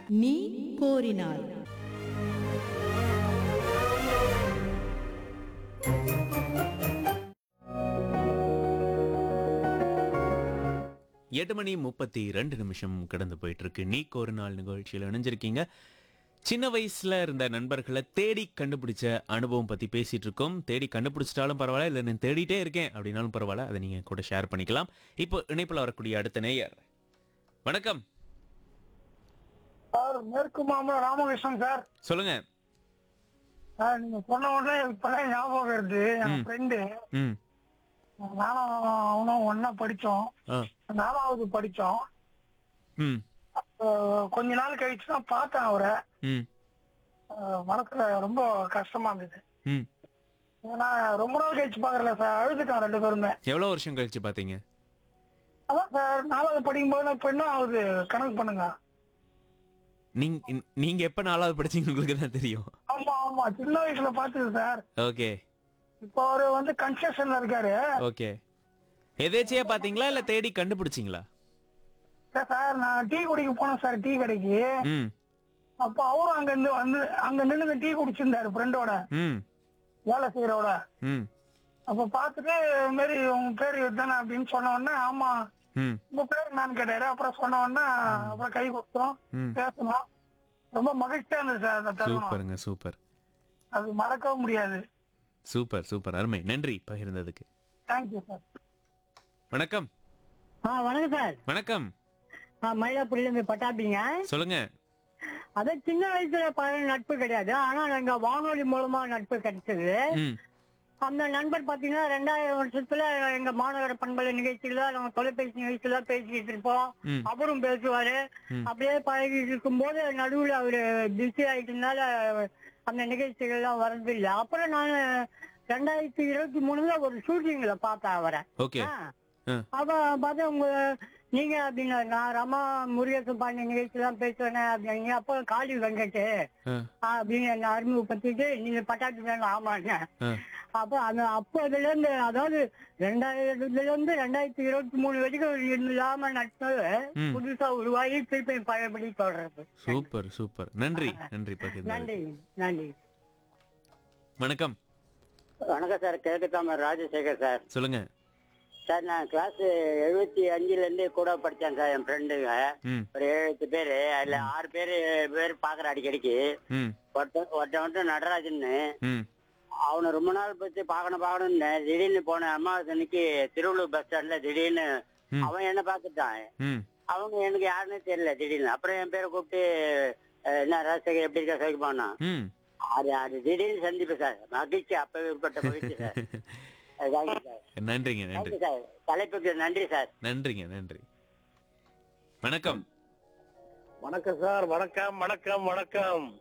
நீ கோரினாய் எட்டு மணி முப்பத்தி ரெண்டு நிமிஷம் கடந்து போயிட்டு இருக்கு நீக்கு ஒரு நாள் நிகழ்ச்சியில் இணைஞ்சிருக்கீங்க சின்ன வயசுல இருந்த நண்பர்களை தேடி கண்டுபிடிச்ச அனுபவம் பத்தி பேசிட்டு இருக்கோம் தேடி கண்டுபிடிச்சிட்டாலும் பரவாயில்ல இல்லை நான் தேடிட்டே இருக்கேன் அப்படின்னாலும் பரவாயில்ல அதை நீங்க கூட ஷேர் பண்ணிக்கலாம் இப்போ இணைப்புல வரக்கூடிய அடுத்த நேயர் வணக்கம் சார் மேற்கு மாமல்லம் ராமகிருஷ்ணன் சார் சொல்லுங்க சார் நீங்க சொன்ன உடனே இப்பதான் ஞாபகம் வருது என் ஃப்ரெண்டு ம் நானும் அவனும் ஒன்னா படிச்சோம் ஆ நாலாவது படிச்சோம் ம் அஹ் கொஞ்ச நாள் கழிச்சு தான் பார்த்தேன் அவரை ம் அஹ் மனசுல ரொம்ப கஷ்டமா இருந்தது ம் ஏன்னா ரொம்ப நாள் கழிச்சு பாக்குறல சார் அழுதுட்டான் ரெண்டு பேருமே எவ்வளோ வருஷம் கழிச்சு பார்த்தீங்க அதான் சார் நாலாவது படிக்கும்போது இப்ப என்ன ஆகுது கணக்கு பண்ணுங்க நீங்க நீங்க எப்ப நாலாவது படிச்சீங்க உங்களுக்கு தான் தெரியும் ஆமா ஆமா சின்ன வயசுல பார்த்தது சார் ஓகே இப்போ அவரு வந்து கன்ஸ்ட்ரக்ஷன்ல இருக்காரு ஓகே எதேச்சியா பாத்தீங்களா இல்ல தேடி கண்டுபிடிச்சீங்களா சார், சார் நான் டீ குடிக்க போனேன் சார் டீ கடைக்கு ம் அப்போ அவரும் அங்க இருந்து வந்து அங்க நின்னு டீ குடிச்சிருந்தாரு ஃப்ரெண்டோட ம் வேலை செய்யறோட ம் அப்ப பாத்துட்டு இது மாதிரி உங்க பேர் இதுதானே அப்படின்னு சொன்ன உடனே ஆமா ம் உங்க பேர் நான் கேட்டாரு அப்புறம் சொன்ன உடனே அப்புறம் கை கொடுத்தோம் ம். பேசணும் ரொம்ப மகிழ்ச்சியா இருந்தது சார் அந்த தருணம் சூப்பருங்க சூப்பர் அது மறக்கவும் முடியாது சூப்பர் சூப்பர் அருமை நன்றி பகிர்ந்ததுக்கு தேங்க்யூ சார் வணக்கம் ஆ வணக்கம் சார் வணக்கம் ஆ மயிலாப்பூர்ல இருந்து பட்டாப்பிங்க சொல்லுங்க அதான் சின்ன வயசுல பழைய நட்பு கிடையாது ஆனா எங்க வானொலி மூலமா நட்பு கிடைச்சது ம் அந்த நண்பர் பாத்தீங்கன்னா ரெண்டாயிரம் வருஷத்துல எங்க மாநகர பண்பலை நிகழ்ச்சியில நம்ம தொலைபேசி நிகழ்ச்சியில பேசிக்கிட்டு இருப்போம் ம். அவரும் பேசுவாரு ம். அப்படியே பழகிட்டு இருக்கும்போது நடுவுல அவரு பிஸி ஆயிட்டதுனால அந்த நிகழ்ச்சிகள் எல்லாம் வர்றது இல்ல அப்புறம் நான் ரெண்டாயிரத்தி இருபத்தி மூணுல ஒரு ஷூட்டிங்ல பார்த்தேன் அவரை ஓகே ஆ. ஆ. அப்ப பார்த்தா உங்க நீங்க அப்படின்னா நான் ரமா முருகேசன் பாண்டிய நிகழ்ச்சி தான் பேசுவேன் அப்படிங்க அப்போ காளி வெங்கட் ஆ, அப்படின்னு என்ன அறிமுகப்படுத்திட்டு நீங்க பட்டாட்டு தானே ஆமாங்க ஆ. அப்ப அந்த அப்போ அதுல இருந்து அதாவது ரெண்டாயிரத்துல இருந்து ரெண்டாயிரத்தி இருபத்தி மூணு வரைக்கும் இல்லாம நட்பு ம். புதுசா உருவாகி திருப்பி பழையபடி தொடர்றது சூப்பர் சூப்பர் நன்றி நன்றி பகிர்ந்தது நன்றி நன்றி வணக்கம் வணக்கம் சார் கிழக்கு தாமர் ராஜசேகர் சார் சொல்லுங்க சார் நான் கிளாஸ் எழுபத்தி அஞ்சுல இருந்து கூட படிச்சேன் சார் என் ஃப்ரெண்டுங்க ம் ஒரு ஏழு எட்டு பேரு அதுல ஆறு பேரு பேர் பாக்குற அடிக்கடிக்கு ம் ஒருத்தன் ஒருத்தன் மட்டும் நடராஜன்னு ம் அவனை ரொம்ப நாள் பத்தி பார்க்கணும் பார்க்கணும்னு திடீர்னு போன அம்மாவாசை அன்னைக்கு திருவள்ளூர் பஸ் ஸ்டாண்ட்ல திடீர்னு ம். அவன் என்ன பார்த்துட்டான் ம் அவங்க எனக்கு யாருன்னு தெரியல திடீர்னு அப்புறம் என் பேரை கூப்பிட்டு அஹ், என்ன ராஜசேகர் எப்படி இருக்கா சகிப்பானா ம் அது அது திடீர்னு சந்திப்பு சார் மகிழ்ச்சி அப்பவே ஏற்பட்ட மகிழ்ச்சி சார் தேங்க்யூ சார் நன்றிங்க நன்றி தேங்க்யூ சார் தலைப்புக்கு நன்றி சார் நன்றிங்க நன்றி வணக்கம் வணக்கம் சார் வணக்கம் வணக்கம் வணக்கம்